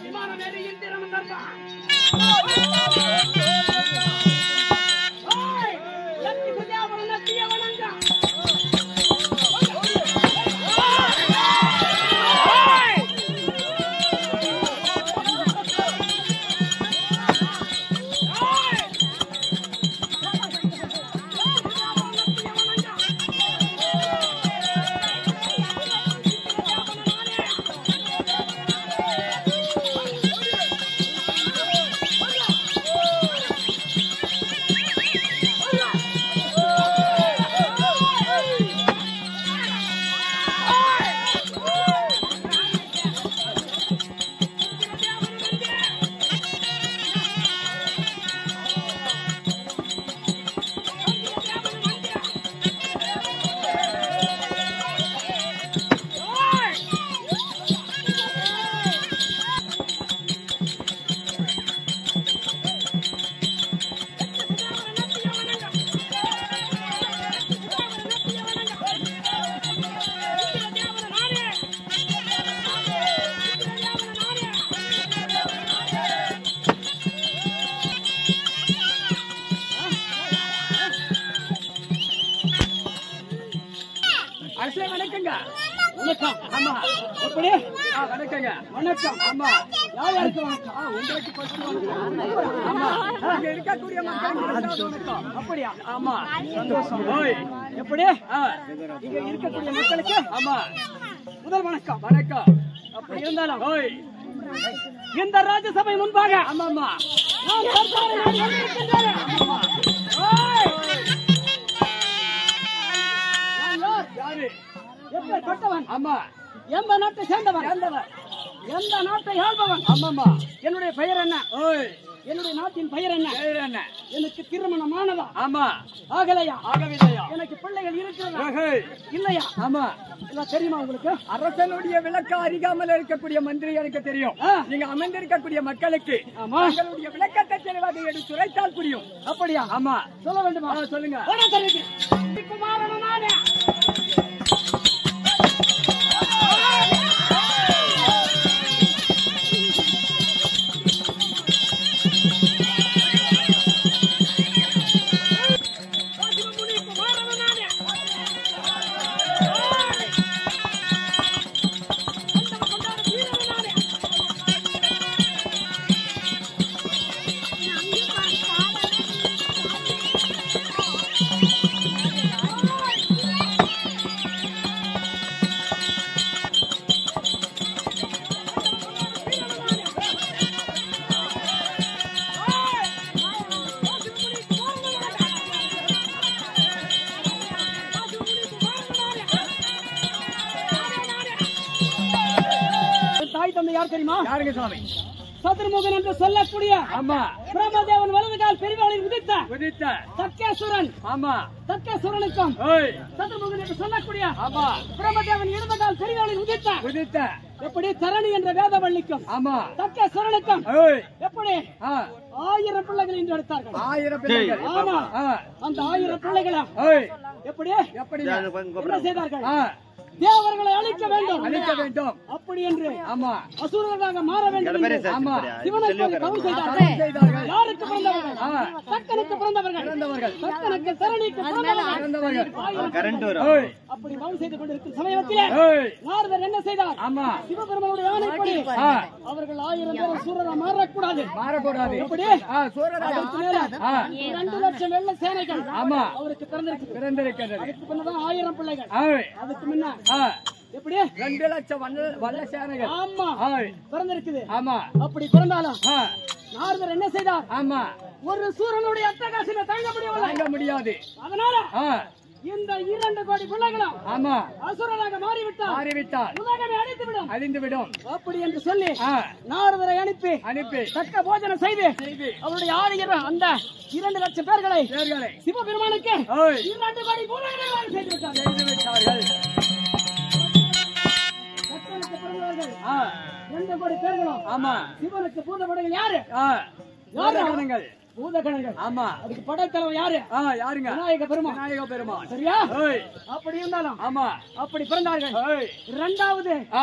விமானம் ஏறி இந்திரம் வந்தான் ஓய் லத்தி குதியாவன லத்திய வணங்க அரசே வணக்கங்க வணக்கம் ஆமா எப்படி ஆ, வணக்கங்க வணக்கம் ஆமா யார் யாருக்கு வணக்கம் ஆ, உங்களுக்கு first வணக்கம் ஆமா இங்க இருக்கக்கூடிய மக்களுக்கு வணக்கம் அப்படியா ஆமா சந்தோஷம் ஓய் எப்படி ஆ, இங்க இருக்கக்கூடிய மக்களுக்கு ஆமா முதல் வணக்கம் வணக்கம் அப்படி இருந்தாலும் ஓய் இந்த ராஜ்யசபை முன்பாக ஆமா ஆமா நான் சர்க்காரை நாடி வந்திருக்கின்றேன். ஆமா. ஓய் நான் யார்? யாரு? எப்பேற்பட்டவன்? ஆமா. எந்த நாட்டை சேர்ந்தவன் சேர்ந்தவன் எந்த நாட்டை ஆள்பவன் ஆமாமா என்னுடைய பெயர் என்ன என்னுடைய நாட்டின் பெயர் என்ன பெயர் என்ன எனக்கு திருமணமானதா ஆமா ஆகலையா ஆகவில்லையா எனக்கு பிள்ளைகள் இருக்கிறதா இல்லையா ஆமா இல்ல தெரியுமா உங்களுக்கு அரசனுடைய விளக்க அறியாமல் இருக்கக்கூடிய மந்திரி எனக்கு தெரியும் நீங்க அமர்ந்திருக்கக்கூடிய மக்களுக்கு தங்களுடைய விளக்கத்தை தெளிவாக எடுத்துரைத்தால் புரியும் அப்படியா ஆமா சொல்ல வேண்டுமா சொல்லுங்க குமாரன் நானே தாய் தந்தை யார் தெரியுமா யாருங்க சுவாமி சதுர்முகன் என்று சொல்லக்கூடிய ஆமா பிரம்மதேவன் வலது கால் பெரியவாளில் உதித்த உதித்த தக்கேஸ்வரன் ஆமா தக்கேஸ்வரனுக்கும் சதுர்முகன் என்று சொல்லக்கூடிய ஆமா பிரம்மதேவன் இடது கால் பெரியவாளில் உதித்த உதித்த எப்படி தரணி என்ற வேதவள்ளிக்கும் ஆமா தக்கேஸ்வரனுக்கும் எப்படி ஆயிரம் பிள்ளைகள் இன்று எடுத்தார்கள் ஆயிரம் பிள்ளைகள் ஆமா அந்த ஆயிரம் பிள்ளைகளும் எப்படி எப்படி என்ன செய்தார்கள் தேவர்களை அழிக்க வேண்டும் அழிக்க வேண்டும் அப்படி என்று ஆமா அசுரர்களாக மாற வேண்டும் என்று ஆமா சிவனை போல தவம் செய்தார்கள் யாருக்கு பிறந்தவர்கள் தக்கனுக்கு பிறந்தவர்கள் பிறந்தவர்கள் தக்கனுக்கு சரணிக்கு பிறந்தவர்கள் கரண்ட் வரும் அப்படி தவம் செய்து கொண்டிருக்கும் சமயத்திலே நாரதர் என்ன செய்தார் ஆமா சிவபெருமானுடைய ஆணைப்படி அவர்கள் ஆயிரம் பேர் சூரரா மாறக்கூடாது மாறக்கூடாது எப்படி இரண்டு லட்சம் வெள்ள சேனைகள் ஆமா அவருக்கு பிறந்திருக்கு பிறந்திருக்கிறது அதுக்கு பின்னதான் ஆயிரம் பிள்ளைகள் அதுக்கு முன்ன எப்படி ரெண்டு லட்சம் வல்ல சேனைகள் ஆமா பிறந்திருக்குது ஆமா அப்படி பிறந்தாலும் நாரதர் என்ன செய்தார் ஆமா ஒரு சூரனுடைய அட்டகாசத்தை தாங்க முடியவில்லை தாங்க முடியாது அதனால இந்த இரண்டு கோடி பிள்ளைகளும் ஆமா அசுரனாக மாறிவிட்டார் மாறிவிட்டார் உலகமே அழித்து விடும் அழிந்து விடும் அப்படி என்று சொல்லி நாரதரை அனுப்பி அனுப்பி தக்க போஜனம் செய்து அவருடைய ஆளுநர் அந்த இரண்டு லட்சம் பேர்களை பேர்களை சிவபெருமானுக்கு இரண்டு கோடி பூலகங்களை செய்து விட்டார் செய்து விட்டார்கள் தக்கனுக்கு பிறந்தவர்கள் இரண்டு கோடி பேர்களும் ஆமா சிவனுக்கு பூத படைகள் யாரு யாரு பூதகணங்கள் ஆமா அதுக்கு படைத்தலைவர் யாரு யாருங்க விநாயக பெருமா விநாயக பெருமா சரியா அப்படி இருந்தாலும் ஆமா அப்படி பிறந்தார்கள் இரண்டாவது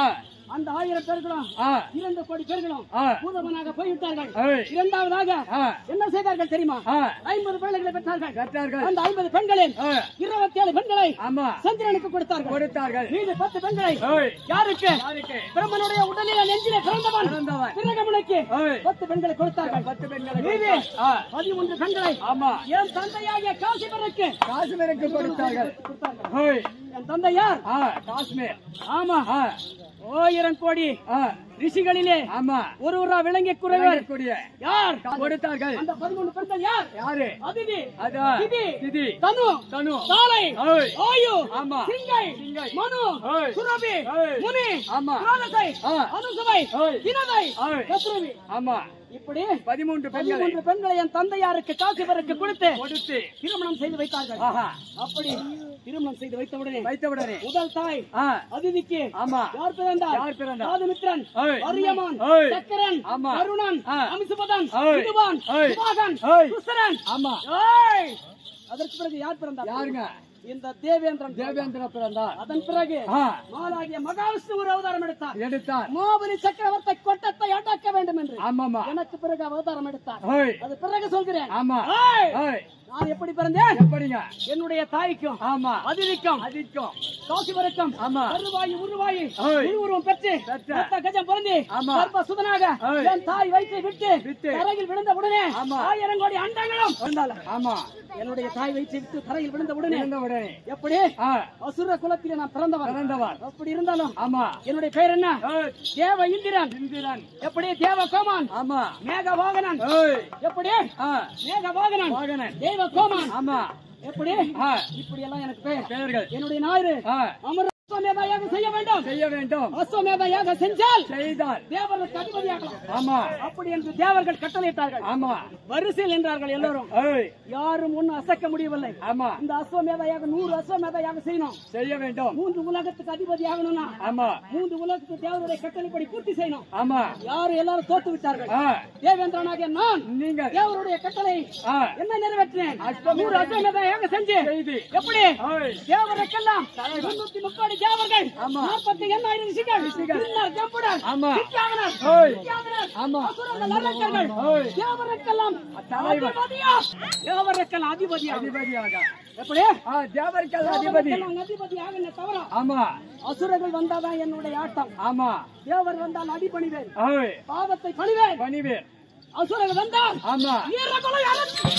அந்த ஆயிரம் பேர்களும் ஆ, இரண்டு கோடி பேர்களும் ஆ, பூதவனாக போய்விட்டார்கள் ஏய், இரண்டாவதாக ஆ, என்ன செய்தார்கள் தெரியுமா ஆ, ஐம்பது பிள்ளைகளை பெற்றார்கள் கற்றார்கள் அந்த ஐம்பது பெண்களில் ஆ, இருபத்தி ஏழு பெண்களை ஆமா சந்திரனுக்கு கொடுத்தார்கள் கொடுத்தார்கள் மீது பத்து பெண்களை ஏய், யாருக்கு யாருக்கு பிரம்மனுடைய உடலில நெஞ்சிலே பிறந்தவன் பிறந்தவன் பிறகமுனைக்கு ஏய், பத்து பெண்களை கொடுத்தார்கள் பத்து பெண்களை மீது ஆ, பதிமூன்று பெண்களை ஆமா என் தந்தையாகிய காசிபருக்கு காஷ்மீருக்கு கொடுத்தார்கள் கொடுத்தார்கள் ஏய், என் தந்தை யார் ஆ, காஷ்மீர் ஆமா ஆ, ஓயிரம் கோடி ஆ, ரிஷிகளிலே ஆமா ஒருவரா விளங்கிய குறைவர் கூடிய யார் கொடுத்தார்கள் அந்த பதிமூணு பெண்கள் யார் யாரு அதிதி அதான் திதி திதி தனு தனு சாலை ஏய், ஆயு ஆமா. சிங்கை சிங்கை. மனு ஏய். சுரபி ஏய். முனி ஆமா. புராணசை ஆ. அனுசபை ஏய். இனதை ஏய். கத்ருவி ஆமா இப்படி பதிமூன்று பெண்களை பதிமூன்று பெண்களை என் தந்தையாருக்கு காசிபருக்கு கொடுத்து கொடுத்து திருமணம் செய்து வைத்தார்கள் ஆஹா அப்படி திருமணம் செய்து வைத்தவுடனே வைத்தவுடனே முதல் தாய் ஆ, அதிதிக்கு ஆமா யார் பிறந்தார் யார் பிறந்தார்? ராஜமித்ரன் ஏய். அரியமான் ஏய். சக்கரன் ஆமா. கருணன் ஆ. அமிசுபதன் ஏய். விதுவான் ஏய். சுபாகன் ஏய். குஸ்தரன் ஆமா ஏய். அதற்கு பிறகு யார் பிறந்தார் யாருங்க இந்த தேவேந்திரன் தேவேந்திர பிறந்தார் அதன் பிறகு ஆ, மாலாகிய மகாவிஷ்ணு ஒரு அவதாரம் எடுத்தார் எடுத்தார் மாபலி சக்கரவர்த்தி கொட்டத்தை அடக்க வேண்டும் என்று ஆமாமா எனக்கு பிறகு அவதாரம் எடுத்தார் ஏய், அது பிறகு சொல்கிறேன் ஆமா ஏய். ஏய், நான் எப்படி பிறந்தேன் எப்படிங்க என்னுடைய தாய்க்கும் ஆமா அதிதிக்கும் அதிகம் காசிவருக்கும் ஆமா கருவாயி உருவாயி ஏய். உருவம் பெற்று பெற்ற. ரத்த கஜம் பொருந்தி ஆமா. கர்ப்ப சுதனாக ஏய். என் தாய் வயிற்றை விட்டு விட்டு. தரையில் விழுந்த உடனே ஆமா. ஆயிரம் கோடி அண்டங்களும் வந்தால ஆமா என்னுடைய தாய் வயிற்றை விட்டு தரையில் விழுந்த உடனே இருந்த உடனே எப்படி ஆ, அசுர குலத்திலே நான் பிறந்தவன் பிறந்தவர் அப்படி இருந்தாலும் ஆமா என்னுடைய பெயர் என்ன ஏய், தேவ இந்திரன் இந்திரன் எப்படி தேவ கோமான் ஆமா மேக வாகனன் ஏய், எப்படி ஆ, மேக வாகனன் வாகனன் தேவ கோமான் ஆமா எப்படி ஆ, இப்படி எல்லாம் எனக்கு பெயர் பெயர்கள் என்னுடைய ஞாயிறு ஆ, அமர அஸ்வமேதையாக செய்ய வேண்டும் செய்ய வேண்டும் அஸ்வமேதையாக செஞ்சால் செய்தால் தேவர்களுக்கு அதிபதியாகலாம் ஆமா அப்படி என்று தேவர்கள் கட்டளையிட்டார்கள் ஆமா வரிசையில் என்றார்கள் எல்லோரும் ஏய், யாரும் ஒன்னும் அசைக்க முடியவில்லை ஆமா இந்த அஸ்வமேதையாக நூறு அஸ்வமேதையாக செய்யணும் செய்ய வேண்டும் மூன்று உலகத்துக்கு அதிபதி ஆகணும்னா ஆமா மூன்று உலகத்துக்கு தேவருடைய கட்டளைப்படி பூர்த்தி செய்யணும் ஆமா யாரும் எல்லாரும் தோத்து விட்டார்கள் ஆ, தேவேந்திரனாகிய நான் நீங்கள் தேவருடைய கட்டளை ஆ, என்ன நிறைவேற்றினேன் அஸ்வமேதை- நூறு அஸ்வமேதையாக செஞ்சு செய்து எப்படி ஏய், தேவருக்கெல்லாம் முன்னூத்தி முப்பது தேவர்கள் ஆமா. நாற்பத்தி எண்ணாயிரம் ரிஷிகள் பின்னர் ஜம்புடர் ஆமா. சித்தியாகனர், ஏய். சித்தியாகனர், ஆமா. அசுரர்கள், அரக்கர்கள், ஏய். தேவருக்கெல்லாம் தலைவர். அதிபதியா தேவருக்கெல்லாம் அதிபதியா அதிபதியாக எப்படி ஆ, தேவர்கள் அதிபதி தேவருக்கெல்லாம் அதிபதியாக தவிர ஆமா அசுரர்கள் வந்தாதான் என்னுடைய ஆட்டம் ஆமா தேவர் வந்தால் அடி பணிவேன் ஏய், பாவத்தை பணிவேன் பணிவேர் அசுரர்கள் வந்தால் ஆமா வீரகுல யாரும்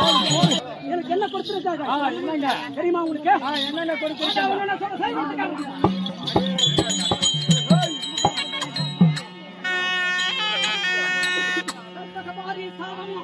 எனக்கு என்ன கொடுத்திருக்காங்க ஆ, என்னங்க தெரியுமா உங்களுக்கு ஆ, என்னென்ன கொடுத்திருக்காங்க என்ன சொல்ல செய்தி கொடுத்திருக்காங்க. கர்த்தகபாரி சாபமா.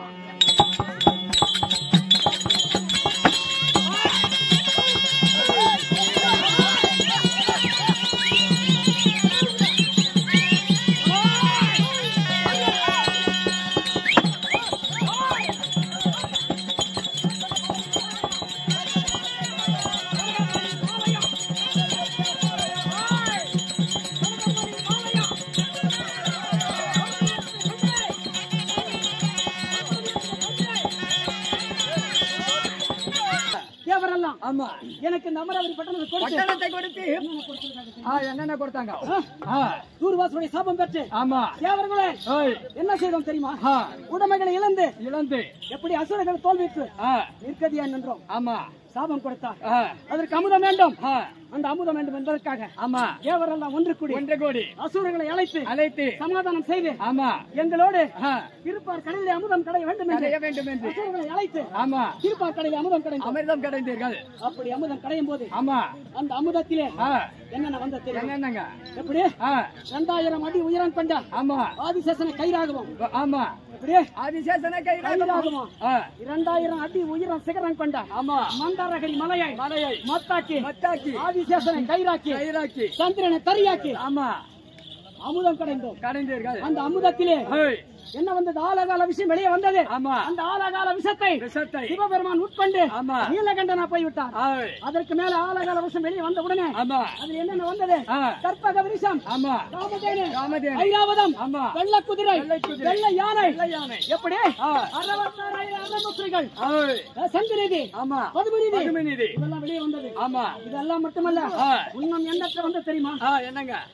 தேவரெல்லாம் ஆமா எனக்கு இந்த அமராவதி பட்டணத்தை கொடுத்து பட்டணத்தை கொடுத்து ஆ, என்னென்ன கொடுத்தாங்க ஆ, தூர்வாசனுடைய சாபம் பெற்று ஆமா தேவர்களே ஏய், என்ன செய்தோம் தெரியுமா ஆ, உடைமைகளை இழந்து இழந்து எப்படி அசுரர்கள் தோல்விக்கு ஆ, நிற்கதியா நின்றோம் ஆமா சாபம் கொடுத்தார் ஆ, அதற்கு அமுதம் வேண்டும் ஆ, அந்த அமுதம் வேண்டும் என்பதற்காக ஆமா தேவரெல்லாம் ஒன்று கூடி ஒன்று கோடி அசுரர்களை அழைத்து அழைத்து சமாதானம் செய்து ஆமா எங்களோடு ஆ, திருப்பார் கடலிலே அமுதம் கடைய வேண்டும் என்று கடைய வேண்டும் என்று அசுரர்களை அழைத்து ஆமா திருப்பார் கடலில் அமுதம் கடைந்தோம் அமிர்தம் கடைந்தீர்கள் அப்படி அமுதம் கடையும் போது ஆமா அந்த அமுதத்திலே ஆ, என்னென்ன வந்த தெரியும் என்னென்னங்க எப்படி ஆ, இரண்டாயிரம் அடி உயரம் கொண்ட ஆமா ஆதிசேஷனை கைராகவும் ஆமா எப்படி ஆதிசேஷன கை கைராகமா ஆ, இரண்டாயிரம் அடி உயரம் சிகரம் கொண்ட ஆமா மந்தாரகிரி மலையை மலையை மத்தாக்கி மத்தாக்கி ஆதிசேஷனை கைராக்கி கயிறாக்கி சந்திரனை தரியாக்கி ஆமா அமுதம் கடைந்தோம் கடைந்தீர்கள் அந்த அமுதத்திலே ஏய், என்ன வந்தது ஆலகால விஷயம் வெளியே வந்தது ஆமா அந்த ஆலகால விஷத்தை விஷத்தை சிவபெருமான் உட்கொண்டு ஆமா நீலகண்டனா போய்விட்டார் ஏய், அதற்கு மேல ஆலகால விஷம் வெளியே வந்த உடனே ஆமா அதுல என்னென்ன வந்தது ஆ, கற்பக விரிசம் ஆமா காமதேனு ராமதேவன் ஐராவதம் ஆமா வெள்ள குதிரை வெள்ளை குதிரை. வெள்ள யானை வெள்ளை யானை எப்படி ஆ, அறுபத்தாறாயிரம் அறமுத்திரைகள் ஏய், சந்திரதி ஆமா பதுமநிதி பதுமநிதி இதெல்லாம் வெளியே வந்தது ஆமா இதெல்லாம் மட்டுமல்ல ஆ, இன்னும் எண்ணற்ற வந்து தெரியுமா ஆ, என்னங்க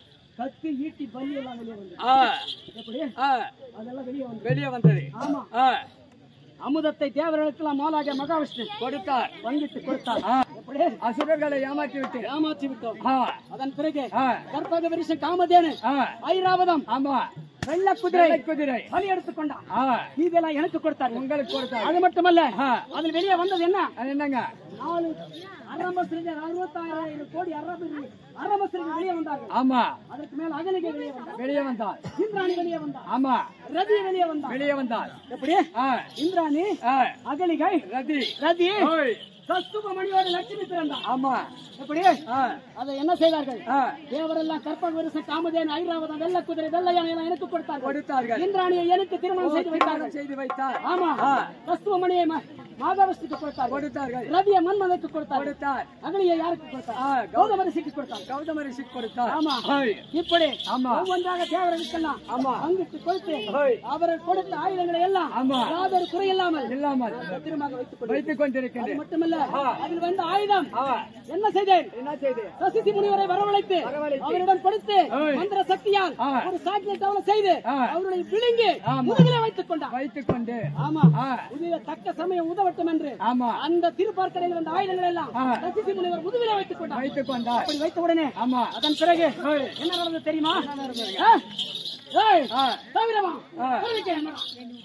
கத்தி ஈட்டி பலி எல்லாம் வெளியே வந்து ஆ, எப்படி ஆ, அதெல்லாம் வெளியே வந்து வெளியே வந்தது ஆமா ஆ, அமுதத்தை தேவர்களுக்கெல்லாம் மாலாக மகாவிஷ்ணு கொடுத்தார் பங்கிட்டு கொடுத்தார் ஆ, எப்படி அசுரர்களை ஏமாற்றி விட்டு ஏமாற்றி விட்டோம் ஆ, அதன் பிறகு ஆ, கற்பக விரிசம் காமதேனு ஆ, ஐராவதம் ஆமா வெள்ள குதிரை வெள்ளை குதிரை பலி எடுத்துக்கொண்டான் ஆ, இதெல்லாம் எனக்கு கொடுத்தாரு உங்களுக்கு கொடுத்தார் அது மட்டுமல்ல ஆ. அதில் வெளியே வந்தது என்ன அது என்னங்க நாலு அரம்பசிரிஞர் அறுபத்தாயிரம் கோடி அரபு அரம்பசிரிஞர் வெளியே வந்தார்கள் ஆமா அதற்கு மேல் அகலிகை வெளியே வந்தார் வெளியே வந்தார் இந்திராணி வெளியே வந்தார் ஆமா ரதி வெளியே வந்தார் வெளியே வந்தார் எப்படி ஆ, இந்திராணி ஆ, அகலிகை ரதி ரதி ஓய், கஸ்துபமணியோட லட்சுமி பிறந்தார் ஆமா எப்படி ஆ, அதை என்ன செய்தார்கள் ஆ, தேவரெல்லாம் கற்பக விரிச காமதேன் ஐராவதம் வெள்ள குதிரை வெள்ளை யானை எல்லாம் எனக்கு கொடுத்தார்கள் கொடுத்தார்கள் இந்திராணியை எனக்கு திருமணம் செய்து வைத்தார்கள் செய்து வைத்தார் ஆமா ஆ. கஸ்துவமணியை மாதவஸ்துக்கு கொடுத்தார்கள் கொடுத்தார்கள் ரவியை மன்மதற்கு கொடுத்தார்கள் கொடுத்தார் அகலியை யாருக்கு கொடுத்தார் ஆ, கௌதம ரிஷிக்கு கொடுத்தார் கௌதம ரிஷி கொடுத்தார் ஆமா ஓய், இப்படி ஆமா. ஒவ்வொன்றாக தேவர்களுக்கெல்லாம் ஆமா. அங்கிட்டு கொடுத்து ஓய், அவர்கள் கொடுத்த ஆயுதங்களை எல்லாம் ஆமா. யாதொரு குறை இல்லாமல் இல்லாமல் பத்திரமாக வைத்துக் கொண்டு வைத்துக் அது கொண்டிருக்கின்றேன் மட்டுமல்ல ஆ. அதில் வந்த ஆயுதம் ஆ, என்ன செய்தேன் என்ன செய்து சசிசி முனிவரை வரவழைத்து வரவழைத்து. அவரிடம் கொடுத்து ஓய். மந்திர சக்தியால் ஆ. ஒரு சாக்கிய தவணை செய்து ஆ. அவருடைய விழுங்கி ஆமா. முதுகிலே வைத்துக் கொண்டார் வைத்துக் கொண்டு ஆமா ஆ, உதவிய தக்க சமயம் உதவட்டும் என்று ஆமா அந்த திருப்பார்க்கடையில் வந்த ஆயுதங்கள் எல்லாம் ஆ. சசிசி முனிவர் முதுகிலே வைத்துக் கொண்டார் வைத்துக் கொண்டார் அப்படி வைத்த உடனே ஆமா அதன் பிறகு ஓய், என்ன நடந்தது தெரியுமா ஆ? ஏய், ஆ, தவிரமா ஆ. குரலுக்கு என்னடா?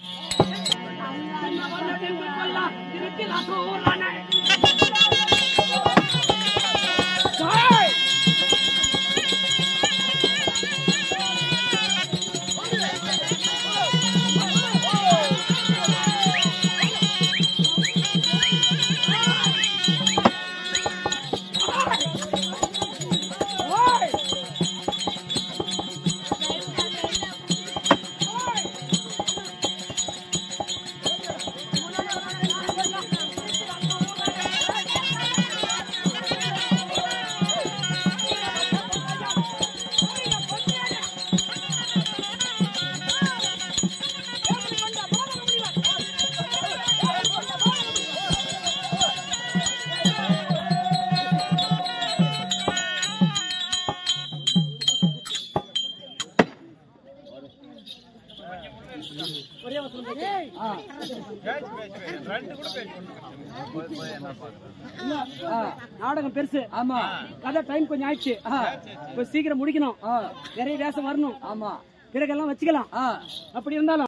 ஏய்! ஏய்! ஒரே வசனம் பேசு. ஏய்! ஆ, இல்ல, ஆ, நாடகம் பெருசு ஆமா கதை டைம் கொஞ்சம் ஆயிடுச்சு ஆ, இப்ப சீக்கிரம் முடிக்கணும் ஆ, நிறைய வேஷம் வரணும் ஆமா பிறகெல்லாம் வச்சுக்கலாம் ஆ அப்படி இருந்தாலும்